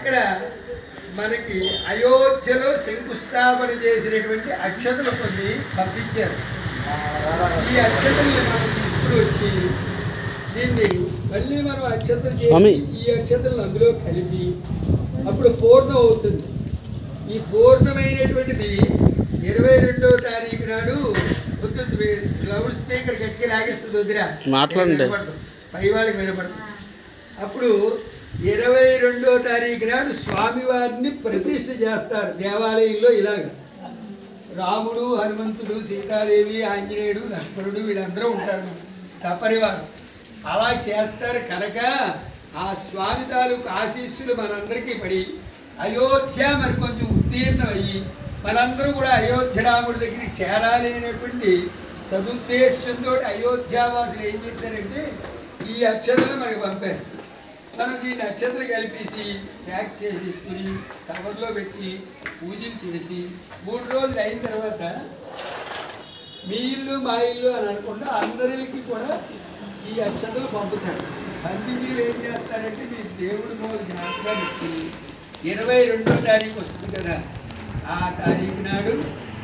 అక్కడ మనకి అయోధ్యలో శంకుస్థాపన చేసినటువంటి అక్షతలు కొన్ని పంపించారు ఈ అక్షతల్ని మనం తీసుకుని వచ్చి దీన్ని మళ్ళీ మనం అక్షతలు స్వామి. చేసి ఈ అక్షతలను అందులో కలిపి అప్పుడు పూర్ణం అవుతుంది ఈ పూర్ణమైనటువంటిది ఇరవై రెండో తారీఖు నాడు వద్దు లౌడ్ స్పీకర్ గట్టి లాగేస్తుంది వద్దురా మాట్లాడండి. వినపడదు. పై వాళ్ళకి వినపడదు అప్పుడు ఇరవై రెండో తారీఖు నాడు స్వామివారిని ప్రతిష్ఠ చేస్తారు దేవాలయంలో ఇలాగ రాముడు హనుమంతుడు సీతాదేవి ఆంజనేయుడు లక్ష్మణుడు వీళ్ళందరూ ఉంటారు సపరివారం అలా చేస్తారు కనుక ఆ స్వామి తాలూకు ఆశీస్సులు మనందరికీ పడి అయోధ్య మరి కొంచెం ఉత్తీర్ణం అయ్యి మనందరూ కూడా అయోధ్య రాముడి దగ్గరికి చేరాలి అనేటువంటి సదుద్దేశంతో అయోధ్యావాసులు ఏం చేశారంటే ఈ అక్షరాలు మనకి పంపారు మనం దీన్ని నక్షత్రం కలిపేసి ప్యాక్ చేసేసుకుని కవర్లో పెట్టి పూజలు చేసి మూడు రోజులు అయిన తర్వాత మీ ఇల్లు మా ఇల్లు అని అనుకుంటే అందరికి కూడా ఈ అక్షతలు పంపుతారు పంపించి మీరు ఏం చేస్తారంటే మీ దేవుడి మూల జ్ఞాపకాలు ఇచ్చుకుని ఇరవై రెండో తారీఖు వస్తుంది కదా ఆ తారీఖు నాడు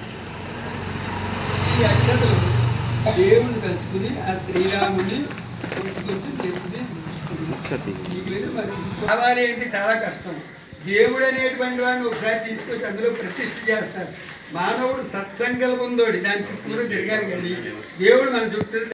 ఈ అక్షతలు దేవుని తలుచుకుని ఆ శ్రీరాముని కొంచెం కొంచెం చెప్పుకుని మిగిలిన మరి కావాలి అంటే చాలా కష్టం దేవుడు అనేటువంటి వాడిని ఒకసారి తీసుకొచ్చి అందులో ప్రతిష్ఠ చేస్తారు మానవుడు సత్సంకల్పంతోటి దాని చుట్టూరు తిరగాలి కానీ దేవుడు మన చుట్టూ